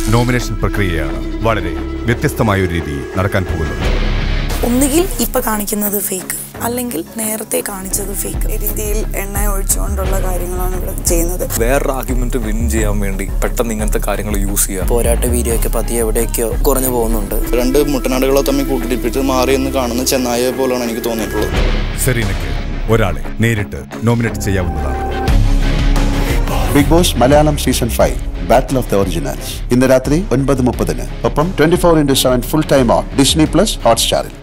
nomination പ്രക്രിയയാണ് വളരെ വ്യത്യസ്തമായ ഒരു രീതി നടക്കാൻ പോകുന്നത് ഒന്നുകിൽ ഇപ്പൊ കാണിക്കുന്നത് ഫേക്ക് അല്ലെങ്കിൽ നേരത്തെ കാണിച്ചത് ഫേക്ക് രീതിയിൽ എണ്ണ ഒഴിച്ചുകൊണ്ടുള്ള കാര്യങ്ങളാണ് ഇവിടെ ചെയ്യുന്നത് വേറൊരു ആർഗ്യുമെന്റ് വിൻ ചെയ്യാൻ വേണ്ടി പെട്ടെന്ന് ഇങ്ങനത്തെ കാര്യങ്ങൾ യൂസ് ചെയ്യുക പോരാട്ട വീഡിയോയ്ക്ക് പതിയെ എവിടെയൊക്കെയോ കുറഞ്ഞു പോകുന്നുണ്ട് രണ്ട് മുട്ടനാടുകളെ തമ്മിൽ കൂട്ടിടിപ്പിച്ച് മാറിയെന്ന് കാണുന്ന ചെന്നായ പോലെയാണ് എനിക്ക് തോന്നിയിട്ടുള്ളത് സെറീനയ്ക്ക് ഒരാളെ നേരിട്ട് നോമിനേറ്റ് ചെയ്യാവുന്നതാണ് big boss Malayalam season five battle of the originals ഇന്ന് രാത്രി ഒൻപത് മുപ്പതിന് ഒപ്പം twenty four into seven full time on Disney plus ഹോട്ട്സ്റ്റാറിൽ